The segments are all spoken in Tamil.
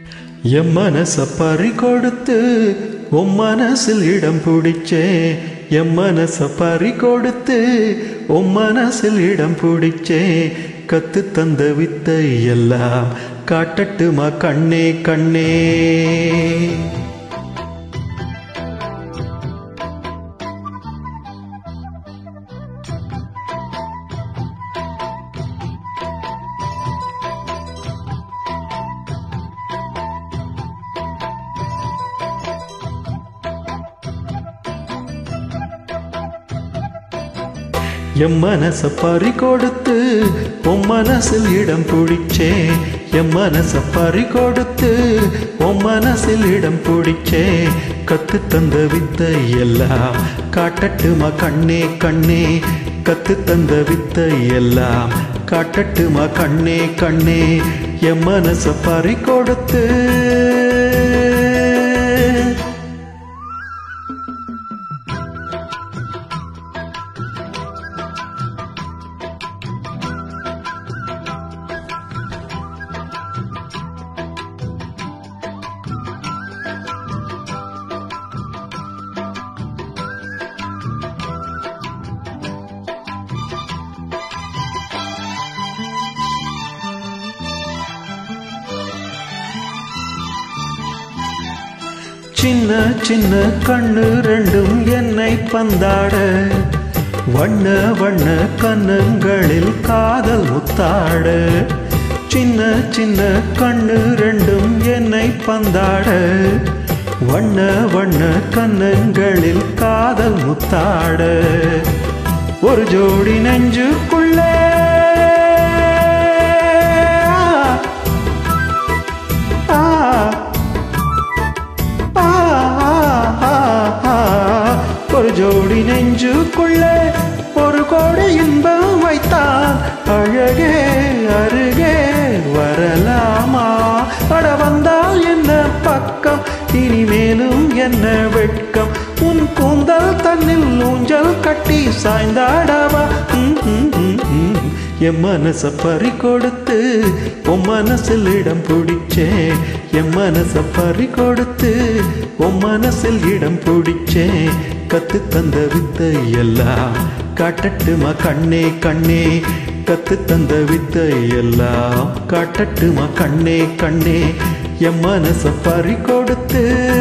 என் மனச பறி கொடுத்து உன் மனசில் இடம் பிடிச்சே என் மனச பறி கொடுத்து உன் மனசில் இடம் பிடிச்சே கத்து தந்த வித்தை எல்லாம் காட்டட்டுமா கண்ணே கண்ணே என் மனச பறி கொடுத்து உன் மனசில் இடம் பிடிச்சே என் மனச பறி கொடுத்து உன் மனசில் இடம் பிடிச்சே கத்து தந்த வித்தை எல்லாம் காட்டட்டுமா கண்ணே கண்ணே கத்து தந்த வித்தை எல்லாம் காட்டட்டுமா கண்ணே கண்ணே என் மனச பறி கொடுத்து சின்ன சின்ன கண்ணு ரெண்டும் என்னை பந்தாட வண்ண வண்ண கண்ணங்களில் காதல் முத்தாட சின்ன சின்ன கண்ணு ரெண்டும் என்னை பந்தாட வண்ண வண்ண கண்ணங்களில் காதல் முத்தாட ஒரு ஜோடி நெஞ்சுக்குள்ளே ஆ ஆ, ஆ, ஆ, ஒரு ஜோடி நெஞ்சுக்குள்ளே ஒரு கோடி இன்பம் வைத்தான் அழகே அருகே வரலாமா அட வந்தால் என்ன பக்கம் இனிமேலும் என்ன வெட்கம் உன் கூந்தல் தன்னில் ஊஞ்சல் கட்டி சாய்ந்தாடவா ம், ம், ம், ம். என் மனச பறி கொடுத்து உன் மனசில் இடம் பிடிச்சே என் மனச பறி கொடுத்து உன் மனசில் இடம் பிடிச்சே கத்து தந்த வித்தை எல்லாம் காட்டட்டுமா கண்ணே கண்ணே கத்து தந்த வித்தை எல்லாம் காட்டட்டுமா கண்ணே கண்ணே என் மனச பறி கொடுத்து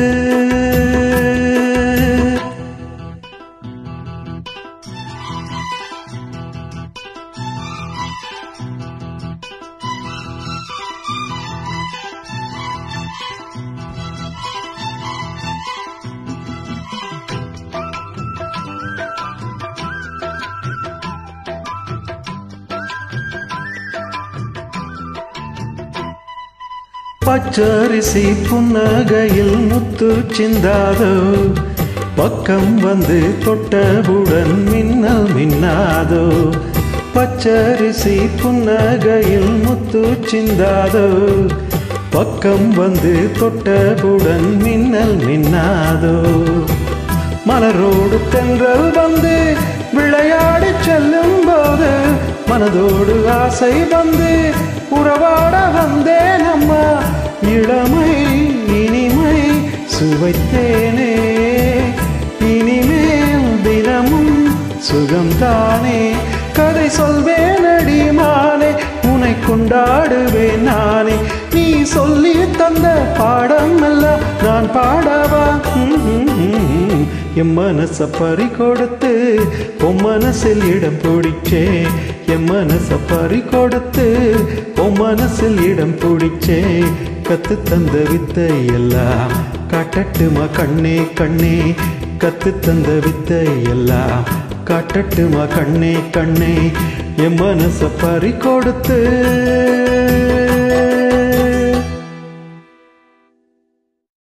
பச்சரிசி புன்னகையில் முத்து சிந்தாதோ பக்கம் வந்து தொட்டவுடன் மின்னல் மின்னாதோ பச்சரிசி புன்னகையில் முத்து சிந்தாதோ பக்கம் வந்து தொட்டவுடன் மின்னல் மின்னாதோ மலரோடு தென்றல் வந்து விளையாடி செல்லும் போது மனதோடு ஆசை வந்து உறவாட வந்தேன் அம்மா இளமை இனிமை சுவைத்தேனே இனிமேல் தினமும் சுகம்தானே கதை சொல்வேன் அடிமானே உனை கொண்டாடுவேன் நானே நீ சொல்லி தந்த பாடம் எல்லாம் நான் பாடவா ம், ம், ம், ம். என் மனச பறி கொடுத்து உன் மனசில் இடம் பிடிச்சே என் மனச பறி கொடுத்து உன் மனசில் இடம் பிடிச்சே கத்து தந்த வித்தை எல்லாம் காட்டட்டுமா கண்ணே கண்ணே கத்து தந்த வித்தை எல்லாம் காட்டட்டுமா கண்ணே கண்ணே என் மனச பறி கொடுத்து